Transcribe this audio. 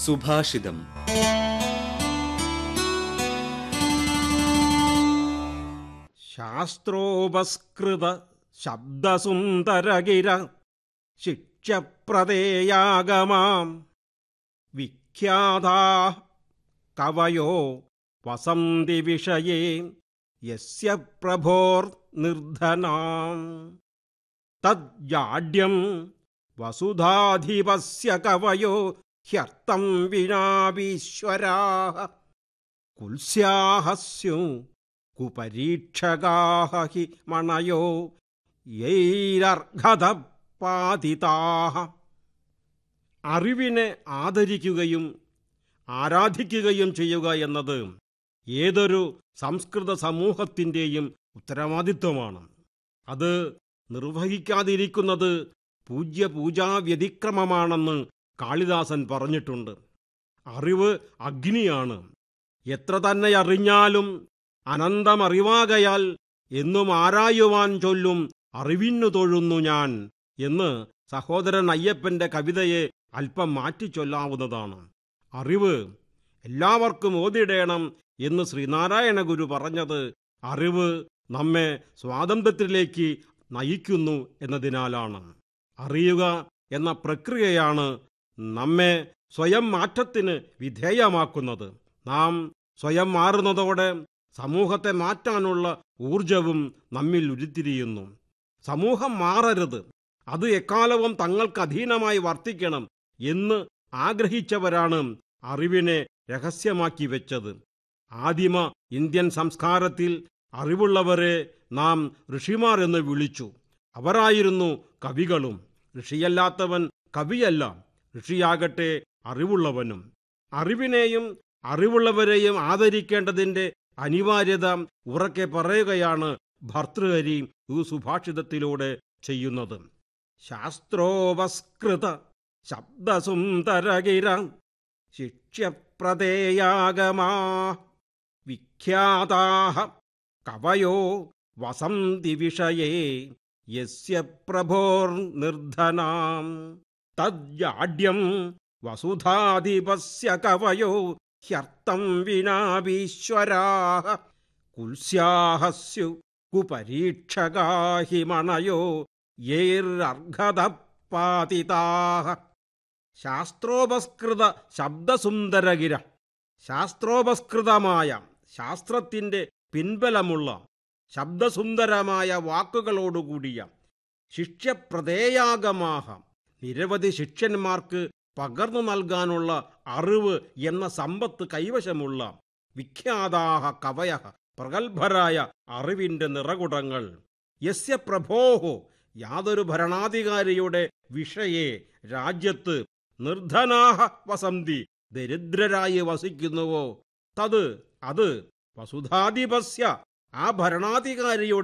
സുഭാഷിതം ശാസ്ത്രോപസ്കൃത ശബ്ദസുന്ദരകിര ശിക്ഷപ്രദേയാഗമാം വിഖ്യാതാ കവയോ വസന്തി വിഷയേ യസ്യ പ്രഭോർ നിർധനാം തജ്ജാഡ്യം വസുധാധിപസ്യ കവയോ ഹ്യർത്ഥം വിനാവീശ്വരാ കുൽസ്യാഹസ്യു കുപരീക്ഷകാഹ ഹി മണയോ യൈരർഹതപാതിതാഹ അറിവിനെ ആദരിക്കുകയും ആരാധിക്കുകയും ചെയ്യുക എന്നത് ഏതൊരു സംസ്കൃത സമൂഹത്തിൻ്റെയും ഉത്തരവാദിത്വമാണ് അത് നിർവഹിക്കാതിരിക്കുന്നത് പൂജ്യ പൂജാ വ്യതിക്രമമാണെന്ന് കാളിദാസൻ പറഞ്ഞിട്ടുണ്ട് അറിവ് അഗ്നിയാണ് എത്ര തന്നെ അറിഞ്ഞാലും അനന്തമറിവാകയാൽ എന്നും ആരായുവാൻ ചൊല്ലും അറിവിന്നു തൊഴുന്നു ഞാൻ എന്ന് സഹോദരൻ അയ്യപ്പന്റെ കവിതയെ അല്പം മാറ്റിച്ചൊല്ലാവുന്നതാണ് അറിവ് എല്ലാവർക്കും ഓതിടേണം എന്ന് ശ്രീനാരായണ ഗുരു പറഞ്ഞത് അറിവ് നമ്മെ സ്വാതന്ത്ര്യത്തിലേക്ക് നയിക്കുന്നു എന്നതിനാലാണ് അറിയുക എന്ന പ്രക്രിയയാണ് നമ്മെ സ്വയം മാറ്റത്തിന് വിധേയമാക്കുന്നത് നാം സ്വയം മാറുന്നതോടെ സമൂഹത്തെ മാറ്റാനുള്ള ഊർജവും നമ്മിൽ ഉരുത്തിരിയുന്നു സമൂഹം മാറരുത് അത് എക്കാലവും തങ്ങൾക്ക് അധീനമായി വർത്തിക്കണം എന്ന് ആഗ്രഹിച്ചവരാണ് അറിവിനെ രഹസ്യമാക്കി വെച്ചത് ആദിമ ഇന്ത്യൻ സംസ്കാരത്തിൽ അറിവുള്ളവരെ നാം ഋഷിമാർ എന്ന് വിളിച്ചു അവരായിരുന്നു കവികളും ഋഷിയല്ലാത്തവൻ കവിയല്ല ഋഷിയാകട്ടെ അറിവുള്ളവനും അറിവിനെയും അറിവുള്ളവരെയും ആദരിക്കേണ്ടതിന്റെ അനിവാര്യത ഉറക്കെ പറയുകയാണ് ഭർതൃഹരി ഈ സുഭാഷിതത്തിലൂടെ ചെയ്യുന്നത് ശാസ്ത്രോപസ്കൃത ശബ്ദസുന്ദരകിര ശിക്ഷ്യപ്രദേയാഗമാ വിഖ്യാതാഹ കവയോ വസന്തി വിഷയേ യസ്യ പ്രഭോർ നിർധനാം തജ്ജാഡ്യം വസുധാധിപസ്യ കവയോ ഹ്യർത്ഥം വിനാവീശ്വരാഹ കുൽസ്യാഹസ്യു കുപരീക്ഷകാഹി മണയോ യേർർഹതപാതിതാഹ ശാസ്ത്രോപസ്കൃത ശബ്ദസുന്ദരകിര ശാസ്ത്രോപസ്കൃതമായ ശാസ്ത്രത്തിൻ്റെ പിൻബലമുള്ള ശബ്ദസുന്ദരമായ വാക്കുകളോടുകൂടിയ ശിഷ്യപ്രദേയാഗമാഹ നിരവധി ശിഷ്യന്മാർക്ക് പകർന്നു നൽകാനുള്ള അറിവ് എന്ന സമ്പത്ത് കൈവശമുള്ള വിഖ്യാതാഹ കവയ പ്രഗത്ഭരായ അറിവിന്റെ നിറകുടങ്ങൾ യസ്യ പ്രഭോഹോ യാതൊരു ഭരണാധികാരിയുടെ വിഷയെ രാജ്യത്ത് നിർധനാഹ വസന്തി ദരിദ്രരായി വസിക്കുന്നുവോ തത് അത് വസുധാധിപസ്യ ആ ഭരണാധികാരിയുടെ